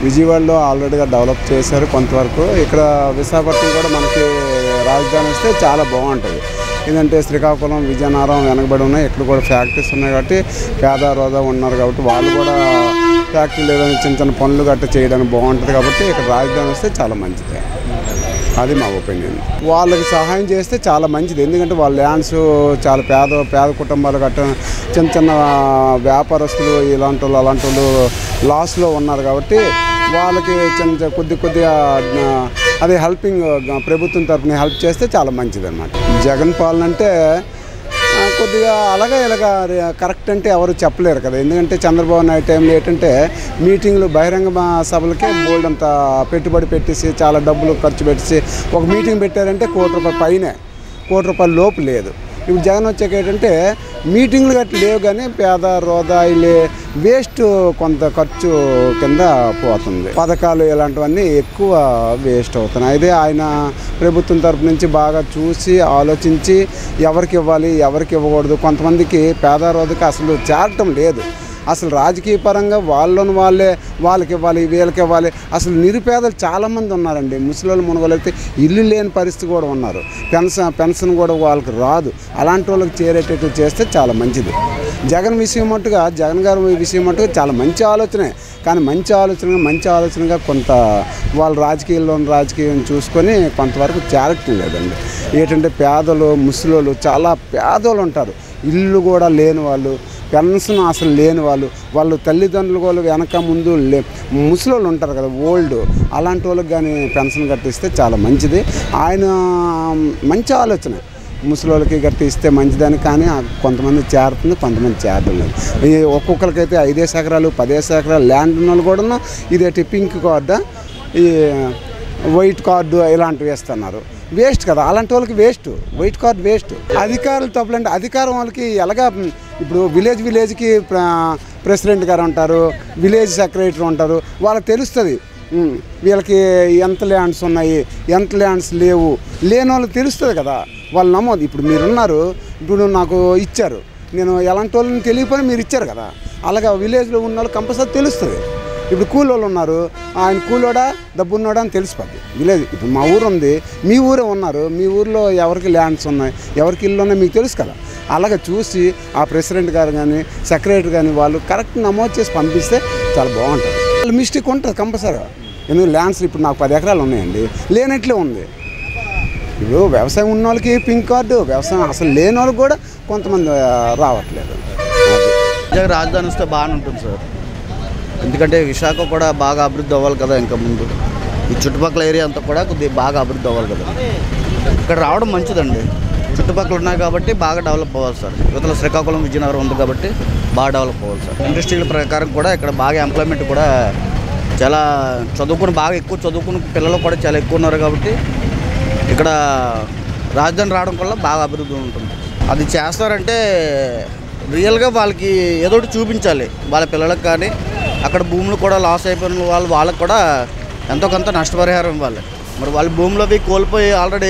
విజయవాడలో ఆల్రెడీగా డెవలప్ చేశారు కొంతవరకు ఇక్కడ విశాఖపట్నం కూడా మనకి రాజధాని వస్తే చాలా బాగుంటుంది ఎందుకంటే శ్రీకాకుళం విజయనగరం వెనకబడి ఉన్నాయి ఇక్కడ కూడా ఫ్యాక్టరీస్ ఉన్నాయి కాబట్టి పేద రోదా ఉన్నారు కాబట్టి వాళ్ళు కూడా ఫ్యాక్టరీలు ఏదైనా చిన్న చిన్న పనులు గట్ట చేయడానికి బాగుంటుంది కాబట్టి ఇక్కడ రాజధాని వస్తే చాలా మంచిది అది మా ఒపీనియన్ వాళ్ళకి సహాయం చేస్తే చాలా మంచిది ఎందుకంటే వాళ్ళ ల్యాండ్స్ చాలా పేద పేద కుటుంబాలు గట్ట చిన్న చిన్న వ్యాపారస్తులు ఇలాంటి వాళ్ళు అలాంటి వాళ్ళు లాస్లో ఉన్నారు కాబట్టి వాళ్ళకి చిన్న చిన్న కొద్ది కొద్దిగా ఆ, అదే హెల్పింగ్ ప్రభుత్వం తరపున హెల్ప్ చేస్తే చాలా మంచిది అనమాట జగన్ పాలన అంటే ఆ, కొద్దిగా అలాగే ఇలాగా రే- కరెక్ట్ అంటే ఎవరు చెప్పలేరు కదా ఎందుకంటే చంద్రబాబు నాయుడు టైంలో ఏంటంటే మీటింగ్లు బహిరంగ మా సభలకే బోల్డ్ అంత పెట్టుబడి పెట్టేసి చాలా డబ్బులు ఖర్చు పెట్టేసి ఒక మీటింగ్ పెట్టారంటే కోటి రూపాయల పైనే కోటి రూపాయల లోపు లేదు ఇప్పుడు జగన్ వచ్చాక ఏంటంటే మీటింగ్లు గట్రా లేవు కానీ పేద రోదా ఇలే వేస్ట్ కొంత ఖర్చు కింద పోతుంది పథకాలు ఇలాంటివన్నీ ఎక్కువ వేస్ట్ అవుతున్నాయి అదే ఆయన ప్రభుత్వం తరపు నుంచి బాగా చూసి ఆలోచించి ఎవరికి ఇవ్వాలి ఎవరికి ఇవ్వకూడదు కొంతమందికి పేద రోదకి అసలు చేరటం లేదు అసలు రాజకీయ పరంగా వాళ్ళని వాళ్ళే వాళ్ళకి ఇవ్వాలి వీళ్ళకి ఇవ్వాలి అసలు నిరుపేదలు చాలామంది ఉన్నారండి ముసలి మునగలైతే ఇల్లు లేని పరిస్థితి కూడా ఉన్నారు పెన్షన్ పెన్షన్ కూడా వాళ్ళకి రాదు అలాంటి వాళ్ళకి చేరేటట్టు చేస్తే చాలా మంచిది జగన్ విషయం మట్టుగా జగన్ గారి విషయం మట్టుగా చాలా మంచి ఆలోచనే కానీ మంచి ఆలోచన మంచి ఆలోచనగా కొంత వాళ్ళ రాజకీయాల్లో రాజకీయం చూసుకొని కొంతవరకు చేరటం లేదండి ఏంటంటే పేదలు ముసలోళ్ళు చాలా పేదోళ్ళు ఉంటారు ఇల్లు కూడా లేని వాళ్ళు పెన్షన్ అసలు లేని వాళ్ళు వాళ్ళు తల్లిదండ్రులు కూడా వెనక ముందు లే ముసలోళ్ళు ఉంటారు కదా ఓల్డ్ అలాంటి వాళ్ళకి కానీ పెన్షన్ కట్టిస్తే చాలా మంచిది ఆయన మంచి ఆలోచన ముసలోళ్ళకి గట్టి ఇస్తే మంచిదని కానీ ఆ కొంతమంది చేరుతుంది కొంతమంది చేరడం లేదు ఈ ఒక్కొక్కరికైతే ఐదేసి ఎకరాలు పదేసి ఎకరాలు ల్యాండ్ ఉన్న వాళ్ళు కూడా ఇదేంటి పింక్ కార్డా ఈ వైట్ కార్డు ఇలాంటివి వేస్తున్నారు వేస్ట్ కదా అలాంటి వాళ్ళకి వేస్ట్ వైట్ కార్డు వేస్ట్ అధికారులు తప్పులంటే అధికారం వాళ్ళకి ఎలాగా మ్, ఇప్పుడు విలేజ్ విలేజ్కి ప్ర- ప్రెసిడెంట్ గారు ఉంటారు విలేజ్ సెక్రటరీ ఉంటారు వాళ్ళకి తెలుస్తుంది ఉమ్, వీళ్ళకి ఎంత ల్యాండ్స్ ఉన్నాయి ఎంత ల్యాండ్స్ లేవు లేని వాళ్ళకి తెలుస్తుంది కదా వాళ్ళు నమోదు ఇప్పుడు మీరున్నారు ఇప్పుడు నాకు ఇచ్చారు నేను ఎలాంటి వాళ్ళని తెలియకపోయినా మీరు ఇచ్చారు కదా అలాగా విలేజ్లో ఉన్న వాళ్ళు కంపల్సరీ తెలుస్తుంది ఇప్పుడు కూలోళ్ళు ఉన్నారు ఆయన కూలోడా డబ్బున్నోడా అని తెలిసిపోద్ది విలేజ్ ఇప్పుడు మా ఊరు ఉంది మీ ఊరే ఉన్నారు మీ ఊర్లో ఎవరికి ల్యాండ్స్ ఉన్నాయి ఎవరికి ఇల్లు ఉన్నాయి మీకు తెలుసు కదా అలాగే చూసి ఆ ప్రెసిడెంట్ గారు కానీ సెక్రటరీ కానీ వాళ్ళు కరెక్ట్ నమోదు చేసి పంపిస్తే చాలా బాగుంటుంది వాళ్ళు మిస్టేక్ ఉంటుంది కంపల్సరీ ఎందుకు ల్యాండ్స్ ఇప్పుడు నాకు పది ఎకరాలు ఉన్నాయండి లేనట్లే ఉంది ఇప్పుడు వ్యవసాయం ఉన్న వాళ్ళకి పింక్ కార్డు వ్యవసాయం అసలు లేని వాళ్ళకి కూడా కొంతమంది ఆ, రావట్లేదు అది. నిజంగా రాజధాని వస్తే బాగానే ఉంటుంది సార్ ఎందుకంటే విశాఖ కూడా బాగా అభివృద్ధి అవ్వాలి కదా ఇంకా ముందు ఈ చుట్టుపక్కల ఏరియా అంతా కూడా కొద్దిగా బాగా అభివృద్ధి అవ్వాలి కదా ఇక్కడ రావడం మంచిదండి చుట్టుపక్కల ఉన్నాయి కాబట్టి బాగా డెవలప్ అవ్వాలి సార్ యువతల శ్రీకాకుళం విజయనగరం ఉంది కాబట్టి బాగా డెవలప్ అవ్వాలి సార్ ఇండస్ట్రీల ప్రకారం కూడా ఇక్కడ బాగా ఎంప్లాయ్మెంట్ కూడా చాలా చదువుకుని బాగా ఎక్కువ చదువుకున్న పిల్లలు కూడా చాలా ఎక్కువ ఉన్నారు కాబట్టి ఇక్కడ రాజధాని రావడం వల్ల బాగా అభివృద్ధి ఉంటుంది అది చేస్తారంటే రియల్గా వాళ్ళకి ఏదో ఒకటి చూపించాలి వాళ్ళ పిల్లలకు కానీ అక్కడ భూములు కూడా లాస్ అయిపోయిన వాళ్ళు వాళ్ళకి కూడా ఎంతో కొంత నష్టపరిహారం ఇవ్వాలి మరి వాళ్ళ భూములు అవి కోల్పోయి ఆల్రెడీ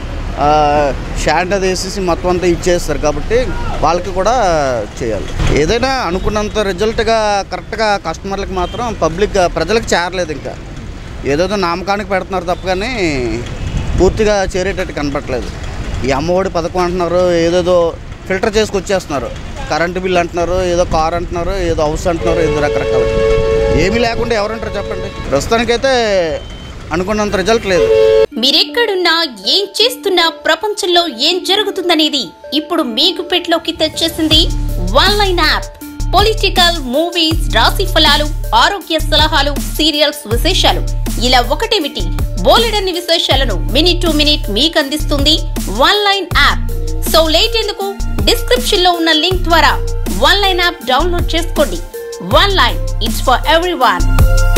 షాండ్ అది వేసేసి మొత్తం అంతా ఇచ్చేస్తారు కాబట్టి వాళ్ళకి కూడా చేయాలి ఏదైనా అనుకున్నంత రిజల్ట్గా కరెక్ట్గా కస్టమర్లకు మాత్రం పబ్లిక్ ప్రజలకు చేరలేదు ఇంకా ఏదేదో నామకానికి పెడుతున్నారు తప్ప కానీ పూర్తిగా చేరేటట్టు కనపట్లేదు ఈ అమ్మఒడి పథకం అంటున్నారు ఏదేదో ఫిల్టర్ చేసుకొచ్చేస్తున్నారు కరెంటు బిల్ అంటున్నారు ఏదో కార్ అంటున్నారు ఏదో హౌస్ అంటున్నారు ఏదో రకరకాలు ఏమీ లేకుండా ఎవరంటారు చెప్పండి ప్రస్తుతానికైతే అనుకున్నంత రిజల్ట్ లేదు మీరెక్కడున్నా ఏం చేస్తున్నా ప్రపంచంలో ఏం జరుగుతుందనేది ఇప్పుడు మీ గుప్పెట్లోకి తెచ్చేసింది one line app political movies రాశి ఫలాలు ఆరోగ్య సలహాలు సీరియల్స్ విశేషాలు ఇలా ఒకటేమిటి బోలెడన్ని విశేషాలను మినిట్ టు మినిట్ మీకు అందిస్తుంది one line app so late ఎందుకు డిస్క్రిప్షన్ లో ఉన్న లింక్ ద్వారా వన్ లైన్ యాప్ డౌన్లోడ్ చేసుకోండి one line it's for every